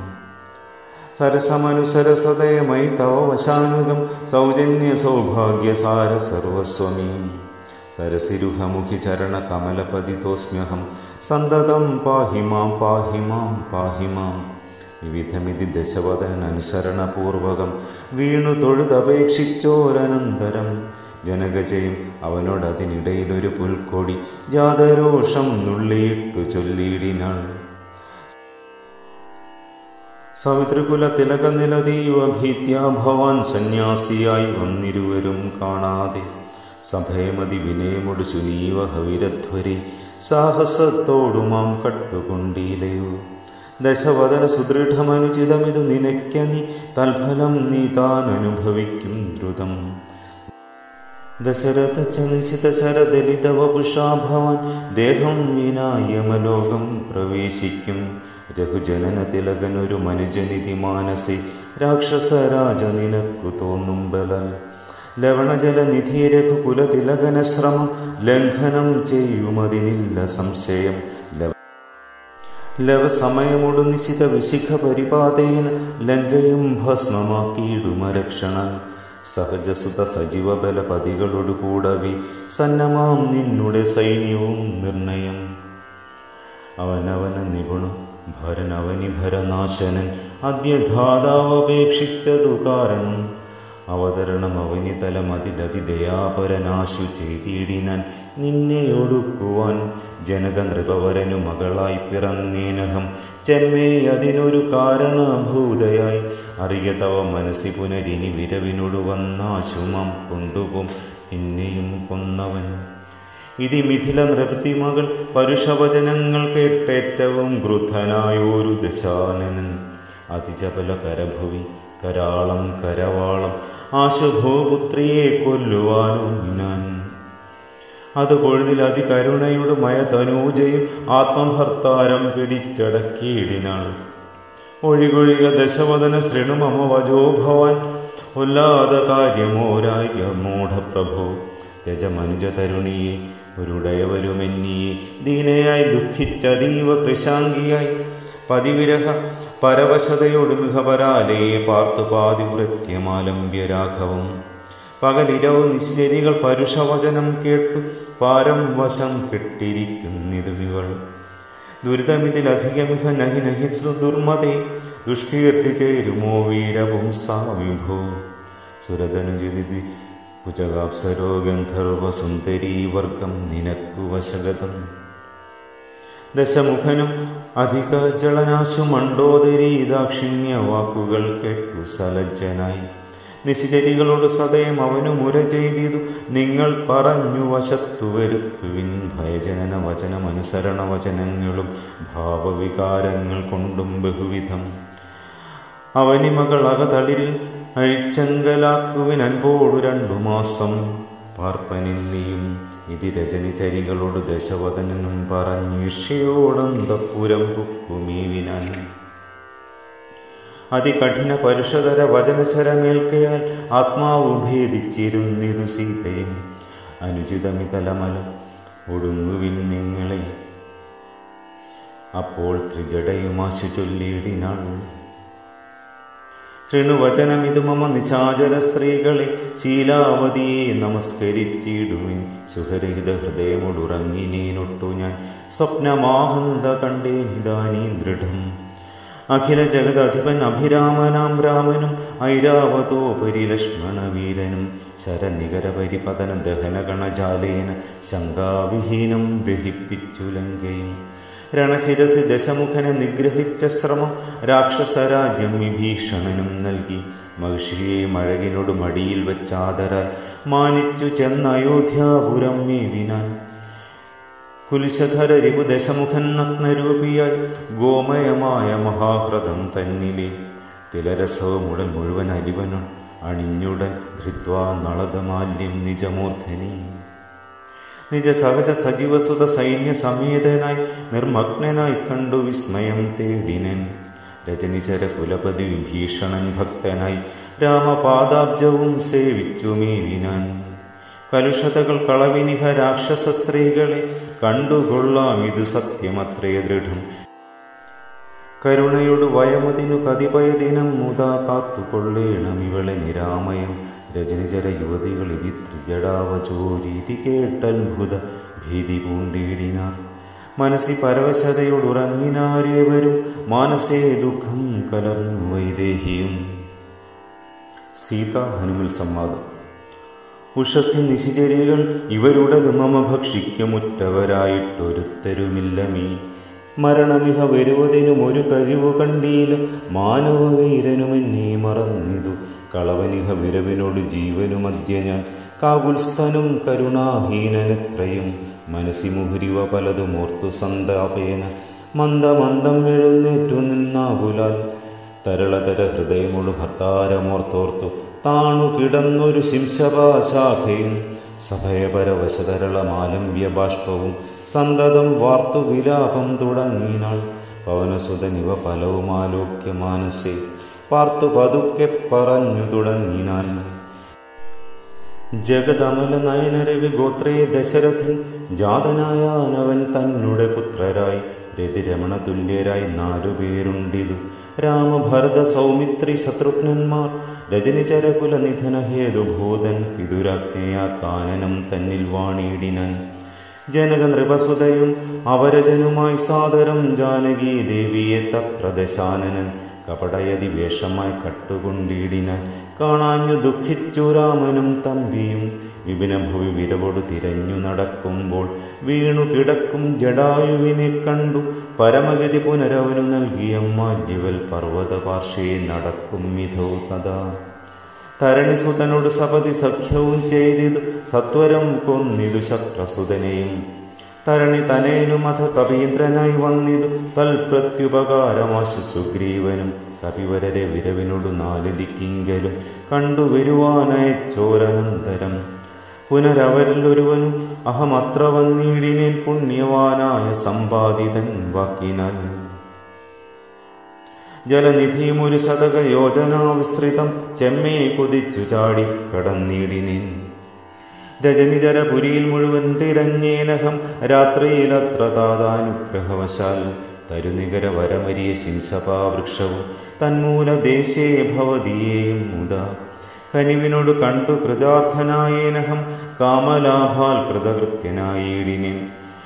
സരസമനുസരസതയമൈ തവ വശാനുഗം സൗജന്യ സൗഭാഗ്യസാര സർവസ്വമീ സരസിരുഹമുഖി ചരണ കമലപതിതോസ്മ്യഹം സന്തതം പാഹി മാം പാഹി മാം പാഹി മാം വിവിധമിതി ദശവദൻ അനുസരണപൂർവകം വീണു തൊഴുതപേക്ഷിച്ചോരനന്തരം ജനകജയും അവനോടതിനിടയിലൊരു പുൽക്കൊടി ജാതരോഷം നുള്ളിയിട്ടു ചൊല്ലിയിടിനാൾ സവിതൃകുല തിലക നിലതീവ ഭീത്യാ ഭവാൻ സന്യാസിയായി വന്നിരുവരും കാണാതെ സഭയമതി വിനയമൊടു സുനീവ ഹവിരധ്വരി സാഹസത്തോടുമാം കട്ടുകൊണ്ടീലയോ ദശവദന സുദൃഢമനുചിതമിതു നിനയ്ക്ക നീ തൽഫലം നീ താൻ അനുഭവിക്കും ദ്രുതം ദശരഥ ചനിശിത ശരദലിത വപുഷാഭവാൻ ദേഹം വിനായമലോകം പ്രവേശിക്കും രഘുജനന തിലകനൊരു മനുജനിധി മാനസി രാക്ഷസരാജ നിനക്കു തോന്നും ബലൻ ലവണജലനിധി രഘുകുല തിലകന ശ്രമം ലംഘനം ചെയ്യുമതിനില്ല സംശയം ലവ ലവ സമയമൊടു നിശിത വിശിഖ പരിപാതേന ലങ്കയും ഭസ്മമാക്കിയിടുമരക്ഷണൻ സഹജസുത സജീവ ബലപതികളോടു കൂടവി സന്നമാം നിന്നുടെ സൈന്യവും നിർണയം അവനവന നിപുണ ഭരനവനി ഭരനാശനൻ അദ്യധാതാവപേക്ഷിച്ചതു കാരണം അവതരണം അവനിതലമതിലതിദയാപരനാശു ചെയ്തിടിനാൻ നിന്നെ ഒടുക്കുവാൻ ജനക നൃപവരനു മകളായി പിറന്നേനഹം ചെമ്മേ അതിനൊരു കാരണഭൂതയായി അറിയതവ മനസ്സി പുനരിനി വിരവിനോട് വന്നാശുമം കൊണ്ടുപോം പിന്നെയും കൊന്നവൻ ഇതി മിഥില നൃത്തിമകൾ പരുഷവചനങ്ങൾ കേട്ടേറ്റവും ക്രുദ്ധനായോരു ദശാനനൻ അതിചപല കരഭുവി കരാളം കരവാളം ആശുഭോപുത്രിയെ കൊല്ലുവാനോ ഞാൻ അത് പൊഴുതിൽ അതികരുണയുടെ മയതനൂജയും ആത്മഭർത്താരം പിടിച്ചടക്കിയിടിനാൾ ഒഴികൊഴിക ദശവദന ശൃണുമമ വജോ ഭവാൻ ഉല്ലാത കാര്യമോരായ മൂഢപ്രഭോ യജമനുജ തരുണിയെ ഒരുടയവരുമെന്നിയെ ദീനയായി ദുഃഖിച്ചതീവ കൃശാംഗിയായി പതിവിരഹ പരവശതയോട് മിഹപരാലേ പാർത്തു പാതിവൃത്യമാലംബ്യ രാഘവം പകലിരവ് നിശ്ചരികൾ പരുഷവചനം കേട്ടു പാരം വശം കെട്ടിരിക്കുന്നിതുവികൾ ദുരിതമിതിലധികമിഹ നഹി നഹി ദുർമതേ ദുഷ്കീർത്തി ചേരുമോ വീരവും സാ വിഭോ സുരഗനുചിതി കുചകാപ്സരോ ഗന്ധർവസുന്ദരീവർഗം നിനക്കു വശഗതം ദശമുഖനും അധിക ജളനാശു മണ്ടോദരീ ദാക്ഷിണ്യ വാക്കുകൾ കേട്ടു സലജ്ജനായി നിശിചരികളോട് സദയം അവനു മുര ചെയ്തിതു നിങ്ങൾ പറഞ്ഞു വശത്തു വരുത്തുവിൻ ഭയജനന വചനമനുസരണ വചനങ്ങളും ഭാവവികാരങ്ങൾ കൊണ്ടും ബഹുവിധം അവനിമകൾ അകതളിരിൽ അഴിച്ചങ്കലാക്കുവിൻ അൻപോടു രണ്ടു മാസം പാർപ്പനിന്നിയും ഇതി രജനിചരികളോട് ദശവദനും പറഞ്ഞീർഷയോടന്തപുരം പുക്കുമീവിനാൻ അതികഠിന പരുഷതര വചനശരമേൽക്കയാൽ ആത്മാവ് ഭേദിച്ചിരുന്നിതു സീതയും അനുചിതമിതലമല ഒടുങ്ങുവിൻ നിങ്ങളെ അപ്പോൾ ത്രിജടയുമാശു ചൊല്ലിയിടിനാൾ ശൃണുവചനമിതു മമ നിശാചര സ്ത്രീകളെ ശീലാവതിയെ നമസ്കരിച്ചിടുവിൻ സുഖരഹിത ഹൃദയമൊടുറങ്ങിനേനൊട്ടു ഞാൻ സ്വപ്നമാഹന്ത കണ്ടേനിതാനീ ദൃഢം അഖില ജഗദധിപൻ അഭിരാമനാം രാമനും ഐരാവതോപരി ലക്ഷ്മണവീരനും ശരനികര പരിപതന ദഹനഗണജാലേന ശങ്കാവിഹീനം ദഹിപ്പിച്ചു ലങ്കയും രണശിരസി ദശമുഖനെ നിഗ്രഹിച്ച ശ്രമം രാക്ഷസരാജ്യം വിഭീഷണനും നൽകി മഹിഷിയെ മഴകിനോട് മടിയിൽ വെച്ചാദരാൽ മാനിച്ചു ചെന്ന അയോധ്യാപുരം മേവിനാൻ കുലിശധര രിപു ദശമുഖൻ നഗ്നരൂപിയായി ഗോമയമായ മഹാഹ്രദം തന്നിലെ തിലരസവമുടൻ മുഴുവൻ അരിവനുൺ അണിഞ്ഞുടൻ ധൃത്വാ നളതമാല്യം നിജമൂർധനി നിജ സഹജ സജീവസുത സൈന്യ സമേതനായി നിർമ്മഗ്നനായി കണ്ടു വിസ്മയം തേടിനൻ രജനിചര കുലപതി വിഭീഷണൻ ഭക്തനായി രാമപാദാബ്ജവും സേവിച്ചു മേവിനാൻ കലുഷതകൾ കളവിനിഹ രാക്ഷസ സ്ത്രീകളെ കണ്ടുകൊള്ളാം ഇത് സത്യമത്രേ ദൃഢം കരുണയോട് വയമതിനു കതിപയ ദിനം മുതാ കാത്തുകൊള്ളേണം ഇവളെ നിരാമയം രജനിചര യുവതികൾ ഇതി ത്രിജടാവചോരീതി കേട്ടത്ഭുത ഭീതി പൂണ്ടിടിനാർ മനസ്സി പരവശതയോട് ഉറങ്ങിനാരേവരും മാനസേ ദുഃഖം കലർന്നു വൈദേഹിയും സീത ഹനുമൽ സംവാദം ഉഷസി നിശിചരികൾ ഇവരുടെ മമ ഭക്ഷിക്കുമുറ്റവരായിട്ടൊരുത്തരുമില്ലമീ മരണമിഹ വരുവതിനും ഒരു കഴിവു കണ്ടീല മാനവവീരനുമെന്നീ മറന്നിതു കളവനിഹ വിരവിനോട് ജീവനുമധ്യ ഞാൻ കാകുൽസ്ഥനും കരുണാഹീനനെത്രയും മനസ്സി മുഹുരിവ പലതും ഓർത്തു സന്താപേന മന്ദമന്ദം എഴുന്നേറ്റു നിന്നാകുലാൽ തരളതര ഹൃദയമൊടു ഭർത്താരമോർത്തോർത്തു താണു കിടന്നൊരു ശിംശപാശാഖയും സഭയപരവശതരളമാലംബ്യ ബാഷ്പവും സന്തതം വാർത്തു വിലാപം തുടങ്ങിനാൾ പവനസുതനിവ ഫലവും ആലോക്യ മാനസേ പാർത്തു പതുക്കെ പറഞ്ഞു തുടങ്ങിനാൻ ജഗതമല നയനരവി ഗോത്രേ ദശരഥൻ ജാതനായാനവൻ തന്നെ പുത്രരായി രതിരമണ തുല്യരായി നാലുപേരുണ്ടിതു രാമഭരത സൗമിത്രി ശത്രുഘ്നന്മാർ രജനിചരകുല നിധന ഹേതുഭൂതൻ പിതുരാജ്ഞയാ കാനനം തന്നിൽ വാണിയിടിനൻ ജനക നൃപസുതയും അവരജനുമായി സാദരം ജാനകി ദേവിയെ തത്ര ദശാനനൻ കപടയതി വേഷമായി കട്ടുകൊണ്ടിടിനാൻ കാണാഞ്ഞു ദുഃഖിച്ചു രാമനും തമ്പിയും വിപിനഭുവി വിരവോട് തിരഞ്ഞു നടക്കുമ്പോൾ വീണു കിടക്കും ജടായുവിനെ കണ്ടു പരമഗതി പുനരവനു നൽകിയ മാല്യവൽ പർവ്വത പാർശ്വേ നടക്കും മിഥോ തഥാ തരണിസുതനോട് സപതി സഖ്യവും ചെയ്തിതു സത്വരം കൊന്നിതു ശക്രസുതനെയും തരണി തനേനുമഥ കവീന്ദ്രനായി വന്നിതു തൽപ്രത്യുപകാരമാശു സുഗ്രീവനും കപിവരരെ വിരവിനോട് നാല് ദിക്കിങ്കലും കണ്ടുവരുവാനയച്ചോരനന്തരം പുനരവരിൽ ഒരുവനും അഹമത്ര വന്നീടിനേൻ പുണ്യവാനായ സമ്പാദിതൻ വാക്കിനാൽ ജലനിധിയും ഒരു ശതക യോജനാ വിസ്തൃതം ചെമ്മേ കുതിച്ചു ചാടി കടന്നിടിനേൻ രജനിചരപുരിയിൽ മുഴുവൻ തിരഞ്ഞേനഹം രാത്രിയിലത്ര താതാനുഗ്രഹവശാൽ തരുനികര വരമരിയ ശിംസപാവൃക്ഷവും തന്മൂല ദേശേ ഭവതിയേയും മുത കനിവിനോട് കണ്ടു കൃതാർത്ഥനായേനഹം കാമലാഭാൽ കൃതകൃത്യനായിടിനേൻ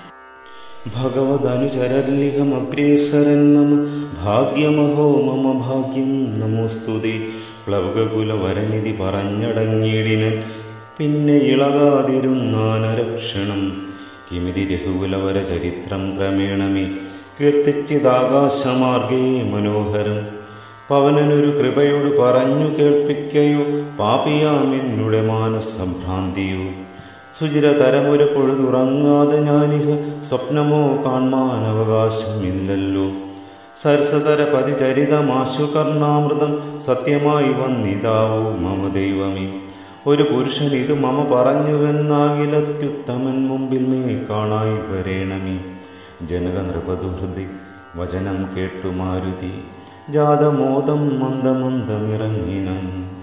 ഭഗവദനുചരലിഹമഗ്രേസരൻ മമ ഭാഗ്യമഹോ മമ ഭാഗ്യം നമോസ്തുതി പ്ലവകുലവരനിധി പറഞ്ഞടങ്ങിയിടിനൻ പിന്നെ ഇളകാതിരുന്നാനരക്ഷണം കിമിതി രഘുകുലവര ചരിത്രം ക്രമേണമേ കീർത്തിച്ചിതാകാശമാർഗേ മനോഹരം പവനനൊരു കൃപയോട് പറഞ്ഞു കേൾപ്പിക്കയോ പാപിയാമെന്നുടെ മാനസഭ്രാന്തിയോ സുചിരതരമൊരു പൊഴുതുറങ്ങാതെ ഞാനിഹ സ്വപ്നമോ കാൺമാൻ അവകാശമില്ലല്ലോ സരസതര പതിചരിതമാശു കർണാമൃതം സത്യമായി വന്നിതാവോ മമ ദൈവമേ ഒരു പുരുഷൻ ഇത് മമ പറഞ്ഞുവെന്നാകിലത്യുത്തമൻ മുമ്പിൽ മേ കാണായി വരേണമേ ജനക നൃപതുഹൃതി വചനം കേട്ടു മാരുതി ജാതമോദം മന്ദമന്ദമിറങ്ങിനാൻ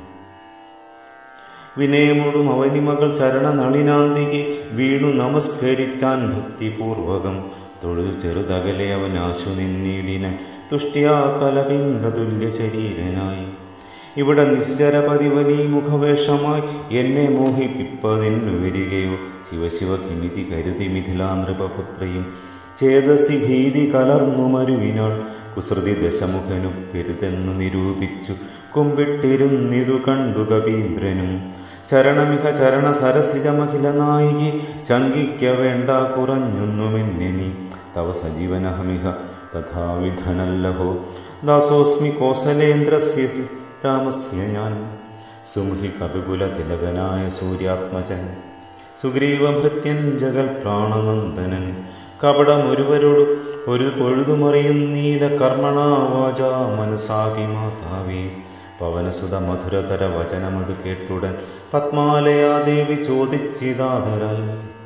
വിനയമോടും അവനിമകൾ ചരണനളിനാന്തികെ വീണു നമസ്കരിച്ചാൻ ഭക്തിപൂർവകം തൊഴു ചെറുതകലെ അവൻ ആശു നിന്നിടിന തുഷ്ട്യാ കലപിംഗ തുല്യ ശരീരനായി ഇവിടെ നിശ്ചരപതിവലീ മുഖവേഷമായി എന്നെ മോഹിപ്പിപ്പതിന്നു വരികയോ ശിവശിവ കിമിതി കരുതി മിഥിലാനൃപപുത്രയും ചേതസി ഭീതി കലർന്നു മരുവിനാൾ കുസൃതി ദശമുഖനു പെരുതെന്നു നിരൂപിച്ചു കുമ്പിട്ടിരുന്നിതു കണ്ടു കവീന്ദ്രനും ചരണമിക ചരണ സരസിജമഖില നായികി ചങ്കിക്ക വേണ്ട കുറഞ്ഞൊന്നുമെന്നെ നീ തവ സജീവനഹമിഹ തഥാവിധനല്ലഹോ ദാസോസ്മി കോസലേന്ദ്രസ്യ രാമസ്യ ഞാൻ സുമുഖി കപികുല തിലകനായ സൂര്യാത്മജൻ സുഗ്രീവഭൃത്യൻ ജഗൽ പ്രാണനന്ദനൻ കപടമൊരുവരോട് ഒരു പൊഴുതുമറിയും നീല കർമ്മണാവാച മനസാപി മാതാവേ പവനസുത മധുരതര വചനമത് കേട്ടുടൻ പത്മാലയാ ദേവി ചോദിച്ചിതാതരാൽ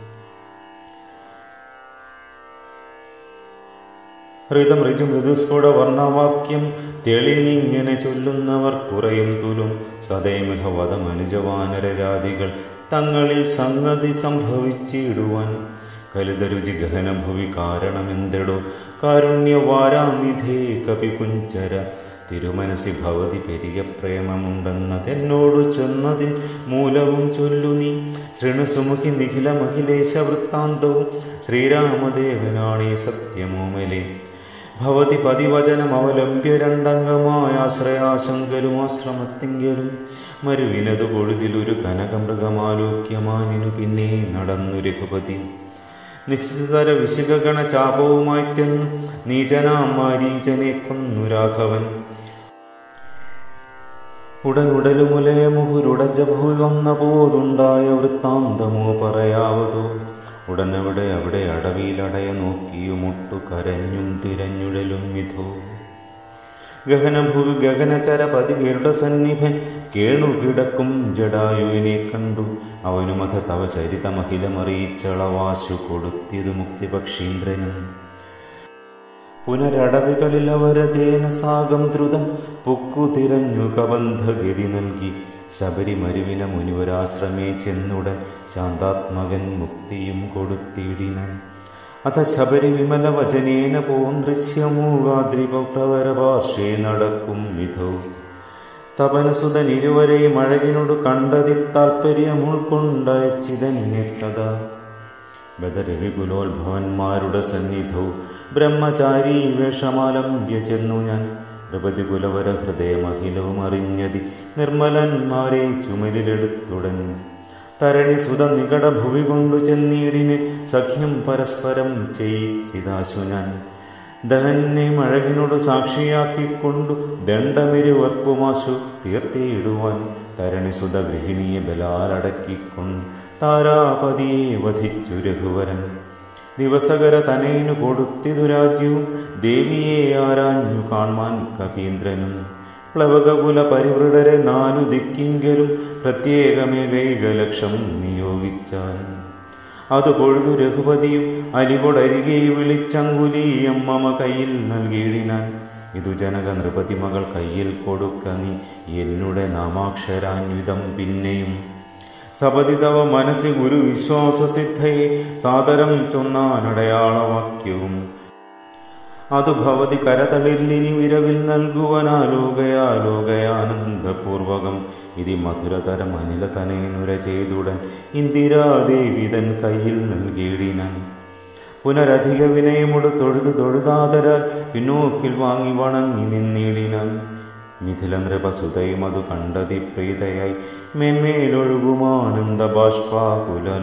ഹൃതം ഋജു മൃദുസ്ഫുട വർണ്ണവാക്യം തെളിഞ്ഞിങ്ങനെ ചൊല്ലുന്നവർ കുറയും തുലും സദൈമിഹ വധമനുജവാനരജാതികൾ തങ്ങളിൽ സംഗതി സംഭവിച്ചിടുവാൻ കലിതരുചി ഗഹനഭുവി കാരണമെന്തെടോ കാരുണ്യവാരാനിധേ കപികുഞ്ചര തിരുമനസി ഭവതി പെരിയ പ്രേമമുണ്ടെന്നതെന്നോടു ചൊന്നതിൻ മൂലവും ചൊല്ലു നീ ശൃണുസുമുഖി നിഖില മഹിലേശ വൃത്താന്തവും ശ്രീരാമദേവനാണീ സത്യമോമലേ ഭവതി പതിവചനം അവലംബ്യ രണ്ടംഗമായ ആശ്രയാശങ്കലും ആശ്രമത്തിങ്കലും മരുവിനതു പൊഴുതിലൊരു കനകമൃഗമാലോക്യമാനിനു പിന്നെ നടന്നു രഘുപതി നിശ്ചിതര വിശുഖഗണ ചാപവുമായി ചെന്ന് നീചനാം മാരീചനെ കൊന്നു രാഘവൻ ഉടനുടലുമുലയ മുഹുരുടജ ഭൂവി വന്ന പോതുണ്ടായ വൃത്താന്തമോ പറയാവതോ ഉടനവിടെ അവിടെ അടവിയിലടയ നോക്കിയുമുട്ടു കരഞ്ഞും തിരഞ്ഞുഴലും വിധോ ഗഗനഭൂവി ഗഗനചര പതി ഗരുഡ സന്നിഭൻ കേണുകിടക്കും ജഡായുവിനെ കണ്ടു അവനുമത തവ ചരിതമഹിലമറിയിച്ചളവാശു കൊടുത്തിതു മുക്തിപക്ഷീന്ദ്രനും പുനരടവുകളിൽ അവരജേനസാഗം ദ്രുതം പൊക്കു തിരഞ്ഞു കബന്ധഗതി നൽകി ശബരിമരുവിന മുനിവരാശ്രമേ ചെന്നുടൻ ശാന്താത്മകൻ മുക്തിയും കൊടുത്തിടിനൻ അത ശബരി വിമല വചനേന പോം ദൃശ്യമൂകാദ്രിപൗട്ടവരപാർശ്വേ നടക്കും വിധോ തപനസുതൻ ഇരുവരെയും അഴകിനോട് കണ്ടതി താൽപ്പര്യം ഉൾക്കൊണ്ടയച്ചിതന്യത ബദരവികുലോത്ഭവന്മാരുടെ സന്നിധവും ബ്രഹ്മചാരി വേഷമാലംബ്യ ചെന്നു ഞാൻ ദ്രപതി കുലവര ഹൃദയമഖിലവും അറിഞ്ഞതി നിർമ്മലന്മാരെ ചുമലിലെടുത്തുടൻ തരണി സുത നികട ഭുവി കൊണ്ടു ചെന്നീടിന് സഖ്യം പരസ്പരം ചെയ്യിച്ചിതാശു ഞാൻ ദഹന്നെ അഴകിനോട് സാക്ഷിയാക്കിക്കൊണ്ടു ദണ്ഡമിരുവർക്കുമാശു തീർത്തിയിടുവാൻ തരണി സുത ഗൃഹിണിയെ ബലാലടക്കിക്കൊണ്ട് താരാപതിയെ വധിച്ചു രഘുവരൻ ദിവസകര തനയിനു കൊടുത്തിതു രാജ്യവും ദേവിയെ ആരാഞ്ഞു കാൺമാൻ കപീന്ദ്രനും പ്ലവകകുല പരിവൃടരെ നാലു ദിക്കിങ്കലും പ്രത്യേകമേ വൈകലക്ഷം നിയോഗിച്ചാൽ അത് പൊഴുതു രഘുപതിയും അലികൊടരികെ വിളിച്ചങ്കുലീയം മമ കയ്യിൽ നൽകിയിടിനാൻ ഇതു ജനക നൃപതി മകൾ കയ്യിൽ കൊടുക്ക നീ എന്നുടെ നാമാക്ഷരാന്വിതം പിന്നെയും സപതിതവ മനസ്സി ഗുരു വിശ്വാസസിദ്ധയെ സാദരം ചൊന്നാനടയാളവാക്യവും അതു ഭവതി കരതളിർലിനി വിരവിൽ നൽകുവനാലോകയാലോകയാനന്ദപൂർവകം ഇതി മധുരതരം അനിലതനേനുര ചെയ്തുടൻ ഇന്ദിരാദേവി തൻ കയ്യിൽ നൽകിയിടിനാൻ പുനരധിക വിനയമുട് തൊഴുതു തൊഴുതാതരാൽ പിന്നോക്കിൽ വാങ്ങി വണങ്ങി നിന്നിടിനാൻ മിഥില നൃപസുതയും അതു കണ്ടതി പ്രീതയായി മെമ്മേലൊഴുകുമാനന്ദ ബാഷ്പാകുലൽ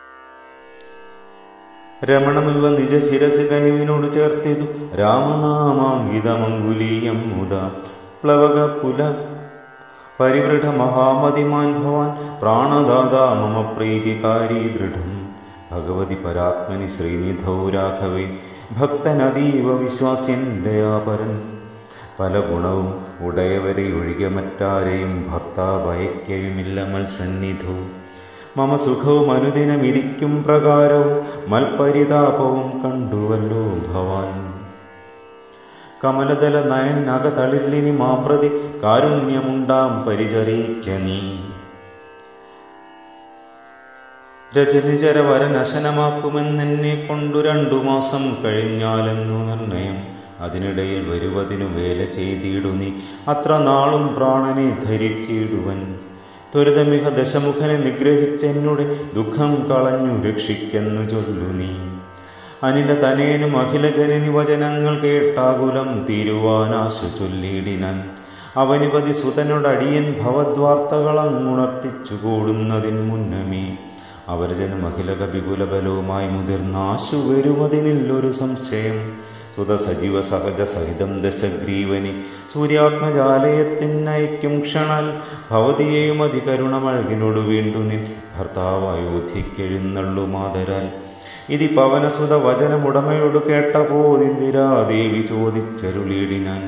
രമണമിവ നിജ ശിരസ് കനിവിനോട് ചേർത്തിതു രാമനാമാങ്കിതമങ്കുലീയം മുത പ്ലവക കുല പരിവൃഢ മഹാമതിമാൻ ഭവാൻ പ്രാണദാതാ മമ പ്രീതികാരി ദൃഢം ഭഗവതി പരാത്മനി ശ്രീനിധൗ രാഘവേ ഭക്തനതീവ വിശ്വാസ്യൻ ദയാപരൻ പല ഗുണവും ഉടയവരെ ഒഴികെ മറ്റാരെയും ഭർത്താവയക്കയുമില്ല മത്സന്നിധവും മമ സുഖവും അനുദിനമിരിക്കും പ്രകാരവും മൽപരിതാപവും കണ്ടുവല്ലോ ഭവാൻ കമലദല നയൻ അകതളിർലിനി മാമ്പ്രതി കാരുണ്യമുണ്ടാം പരിചരിക്ക നീ രജനിചര വരനശനമാക്കുമെന്നെന്നെ കൊണ്ടു രണ്ടു മാസം കഴിഞ്ഞാലെന്നു നിർണയം അതിനിടയിൽ വരുവതിനു വേല ചെയ്തിടു നീ അത്ര നാളും പ്രാണനെ ധരിച്ചിടുവൻ ത്വരിതമിക ദശമുഖനെ നിഗ്രഹിച്ചെന്നുടെ ദുഃഖം കളഞ്ഞു രക്ഷിക്കെന്നു ചൊല്ലു നീ അനില തനേനും അഖിലജനനി വചനങ്ങൾ കേട്ടാകുലം തീരുവാനാശു ചൊല്ലിയിടിനാൻ അവനിപതി സുതനോടടിയൻ ഭവദ്വാർത്തകളങ്ങുണർത്തിച്ചു കൂടുന്നതിൻ മുന്നമേ അവർ ജനം അഖില കപികുല ബലവുമായി മുതിർന്നാശു വരുമതിനില്ലൊരു സംശയം സുത സജീവ സഹജ സഹിതം ദശഗ്രീവനി സൂര്യാത്മജാലയത്തിനയക്കും ക്ഷണാൽ ഭവതിയെയും അതികരുണമഴകിനോട് വീണ്ടു നിൻ ഭർത്താവയോധ്യക്കെഴുന്നള്ളു മാതരാൽ ഇതി പവനസുത വചനമുടമയോട് കേട്ടപോതിന്ദിരാദേവി ചോദിച്ചരുളിയിടിനാൻ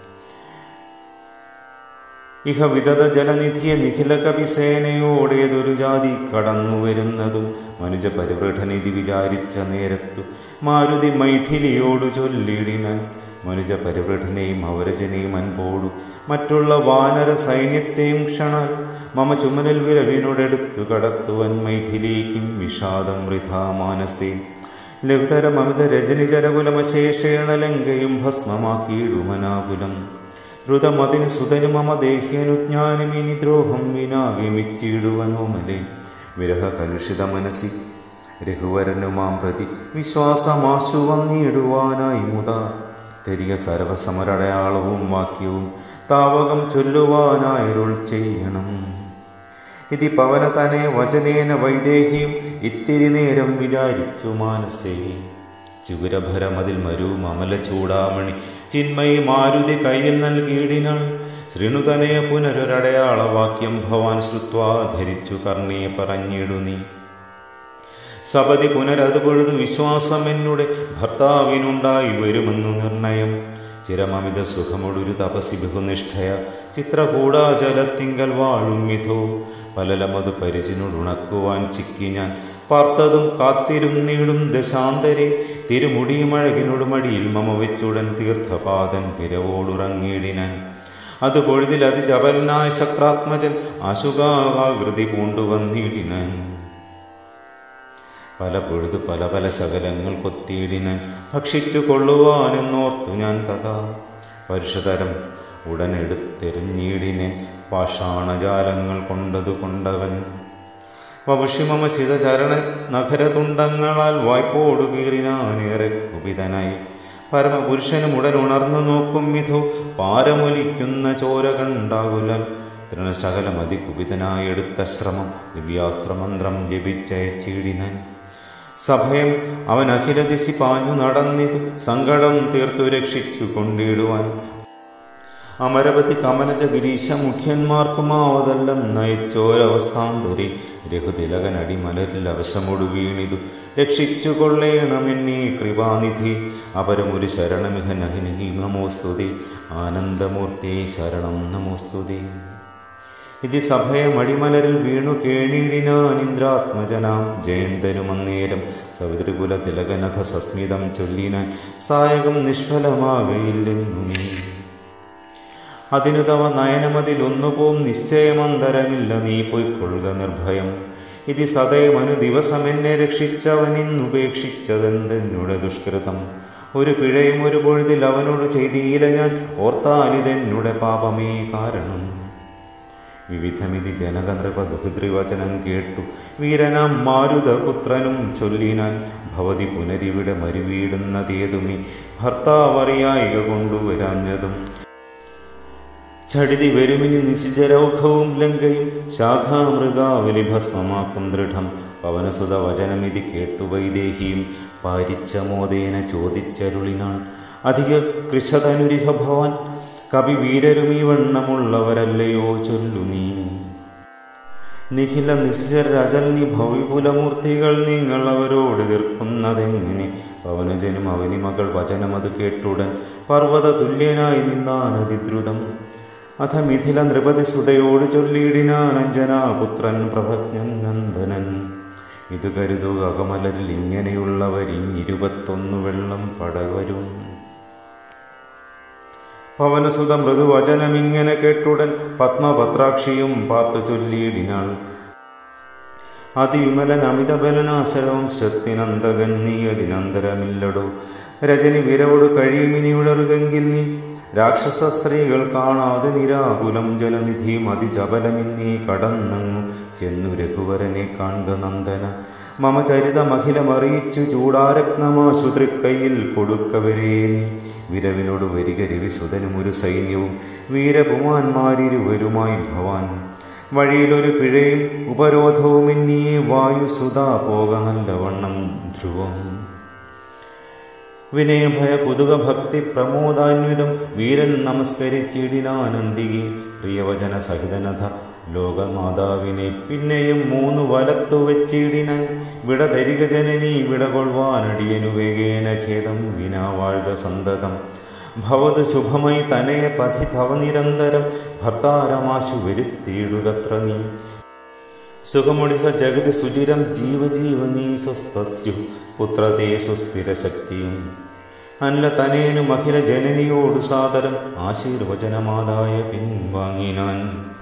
ഇഹ വിതത ജലനിധിയെ നിഖില കവിസേനയോടേതൊരു ജാതി കടന്നു വരുന്നതും മനുജ പരിവൃഢനിധി വിചാരിച്ച നേരത്തു മാരുതി മൈഥിലിയോടു ചൊല്ലിടിനാൻ മനുജ പരിവൃഢനെയും അവരജനെയും അൻപോടു മറ്റുള്ള വാനര സൈന്യത്തെയും ക്ഷണാൽ മമ ചുമലിൽ വിരവിനോടെടുത്തു കടത്തുവൻ മൈഥിലിക്കും വിഷാദം വൃഥാ മാനസേ ലഘുതരമമിത രജനിചരകുലമശേഷേണ ലങ്കയും ഭസ്മമാക്കിയിടുമനാകുലം ദ്രുതമതിന് സുതനു മമ ദേഹ്യനുജ്ഞാനം ഇനി ദ്രോഹം വിനാഗമിച്ചിടുവനോമലെ വിരഹ കലുഷിത മനസ്സി രഘുവരനുമാം പ്രതി വിശ്വാസമാശു വന്നിടുവാനായി മുത തെരിയ സർവസമരടയാളവും വാക്യവും താവകം ചൊല്ലുവാനായിരുൾ ചെയ്യണം ഇതി പവനതനെ വചനേന വൈദേഹിയും ഇത്തിരി നേരം വിചാരിച്ചു മാനസേ ചുകുരഭരമതിൽ മരു മമല ചൂടാമണി ചിന്മയി മാരുതി കയ്യിൽ നൽകിയിടിനാൾ ശൃണുതനെ പുനരൊരടയാളവാക്യം ഭവാൻ ശ്രുത്വാ ധരിച്ചു കർണേ പറഞ്ഞിടു നീ സപതി പുനരത് പൊഴുതു വിശ്വാസം എന്നുടെ ഭർത്താവിനുണ്ടായി വരുമെന്നു നിർണയം ചിരമമിത സുഖമൊടൊരു തപസി ബഹുനിഷ്ഠയ ചിത്രകൂടാചലത്തിങ്കൽ വാഴും മിഥോ പലലമത് പരിചിനുണക്കുവാൻ ചിക്കി ഞാൻ പാർത്തതും കാത്തിരുന്നീടും ദശാന്തരെ തിരുമുടിയുമഴകിനോട് മടിയിൽ മമ വെച്ചുടൻ തീർത്ഥപാദൻ പിരവോടുറങ്ങിയിടിനാൻ അത് പൊഴുതിൽ അതിജപലനായ ശക്രാത്മജൻ ആശുകാകൃതി പൂണ്ടുവന്നിടിനാൻ പല പൊഴുതു പല പല ശകലങ്ങൾ കൊത്തിയിടിനാൻ ഭക്ഷിച്ചു കൊള്ളുവാനെന്നോർത്തു ഞാൻ തഥാ പരുഷതരം ഉടനെടുത്തെറിഞ്ഞിടിനെ പാഷാണജാലങ്ങൾ കൊണ്ടതു കൊണ്ടവൻ വപുഷിമമ ശിതചരണ നഗരതുണ്ടങ്ങളാൽ വായ്പോടു കീറിനാനേറെ കുപിതനായി പരമപുരുഷനും ഉടൻ ഉണർന്നു നോക്കും വിധു പാരമൊലിക്കുന്ന ചോര കണ്ടാകുലൻ തൃണശകലമതി കുപിതനായി എടുത്ത ശ്രമം ദിവ്യാസ്ത്രമന്ത്രം ജപിച്ചയച്ചിടിനാൻ സഭയം അവൻ അഖിലദിശി പാഞ്ഞു നടന്നിതു സങ്കടം തീർത്തു രക്ഷിച്ചു കൊണ്ടിടുവാൻ അമരവതി കമലജ ഗിരീശ മുഖ്യന്മാർക്കുമാവതെല്ലാം നയിച്ചോരവസ്ഥാന്തരി രഘുതിലകനടി മലരിൽ അവശമൊടു വീണിതു രക്ഷിച്ചു കൊള്ളേണമെന്നീ കൃപാനിധി അപരമൊരു ശരണമിഹ നഹിനി നമോസ്തുതി ആനന്ദമൂർത്തി ശരണം നമോസ്തുതി ഇത് സഭയ മടിമലരിൽ വീണു കേണിടിനാനിന്ദ്രാത്മജനാം ജയന്തനുമന്നേരം സവിതൃകുല തിലകനഥ സസ്മിതം ചൊല്ലിനാൻ സായകം നിഷ്ഫലമാകയില്ലെന്നു നീ അതിനു തവ നയനമതിലൊന്നുപോം നിശ്ചയമന്തരമില്ല നീ പൊയ്ക്കൊള്ളുക നിർഭയം ഇത് സദയമനു ദിവസമെന്നെ രക്ഷിച്ചവനിന്നുപേക്ഷിച്ചതെന്തെന്നുടെ ദുഷ്കൃതം ഒരു പിഴയും ഒരു പൊഴുതിൽ അവനോട് ചെയ്തിയില്ല ഞാൻ ഓർത്താനിതെന്നുടെ പാപമേ കാരണം വിവിധമിതി ജനകനൃപ ദുഹൃദ്രിവചനം കേട്ടു വീരനാം മാരുതപുത്രനും ചൊല്ലിനാൻ ഭവതി പുനരിവിടെ മരുവീടുന്നതേതുമി ഭർത്താവറിയായിക കൊണ്ടുവരാഞ്ഞതും ചടിതി വരുമിനി നിശിചരൗഖവും ലങ്കയും ശാഖാമൃഗാവലി ഭസ്മമാക്കും ദൃഢം പവനസുത വചനമിതി കേട്ടു വൈദേഹിയും പാരിച്ചമോദേന ചോദിച്ചരുളിനാൾ അധിക കൃഷതനുരിഹ ഭവാൻ കവി വീരരുമീ വണ്ണമുള്ളവരല്ലയോ ചൊല്ലു നീ നിഖില നിശ്ചരജൽനി ഭവിപുലമൂർത്തികൾ നിങ്ങൾ അവരോട് എതിർക്കുന്നതെങ്ങനെ പവനജനും അവനി മകൾ വചനമത് കേട്ടുടൻ പർവ്വത തുല്യനായി നിന്നാനതിദ്രുതം അഥ മിഥില നൃപതി സുതയോട് ചൊല്ലിയിടിനാനഞ്ജനാപുത്രൻ പ്രഭജ്ഞൻ നന്ദനൻ ഇത് കരുതുക അകമലരിൽ ഇങ്ങനെയുള്ളവരിഞ്ഞിരുപത്തൊന്നു വെള്ളം പടവരും പവനസുത മൃദുവചനമിങ്ങനെ കേട്ടുടൻ പത്മപത്രാക്ഷിയും പാർത്തു ചൊല്ലിയിടിനാൾ അതിവിമലൻ അമിതബലനാശരവും ശക്തിനന്തകൻ നീ അതിനന്തരമില്ലടോ രജനി വിരവോട് കഴിയുമിനിയുടറുകെങ്കിൽ നീ രാക്ഷസ സ്ത്രീകൾ കാണാതെ നിരാകുലം ജലനിധിയും അതിചപലമിന്നീ കടന്നങ്ങു ചെന്നു രഘുവരനെ കാൺക നന്ദന മമ ചരിതമഖിലമറിയിച്ചു ചൂടാരത്നമാശു തൃക്കൈയിൽ കൊടുക്കവരേ നീ വിരവിനോട് വരിക രവിസുതനും ഒരു സൈന്യവും വീരപുമാന്മാരിരുവരുമായി ഭവാൻ വഴിയിലൊരു പിഴയും ഉപരോധവും ഇന്നിയെ വായുസുത പോക നല്ലവണ്ണം ധ്രുവം വിനയഭയ കുതുക ഭക്തി പ്രമോദാന്വിതം വീരൻ നമസ്കരിച്ചിടിനാനന്ദികെ പ്രിയവചന സഹിതനഥ ലോകമാതാവിനെ പിന്നെയും മൂന്ന് വലത്തു വെച്ചിടിനാൻ വിട തരിക ജനനി വിട കൊള്ളുവാനടിയനു വേഗേന ഖേദം വിനാ വാഴ്ക സന്തതം ഭവത് ശുഭമൈ തനയ പഥി ഭവ നിരന്തരം ഭർത്താരമാശു വരുത്തിയിടുകത്ര നീ സുഖമുടിക ജഗതി സുചിരം ജീവജീവനീ സ്വസ്തു പുത്രതേ സുസ്ഥിരശക്തിയും അല്ല തനേനു മഹില ജനനിയോടു സാദരം ആശീർവചനമാതായ പിൻവാങ്ങിനാൻ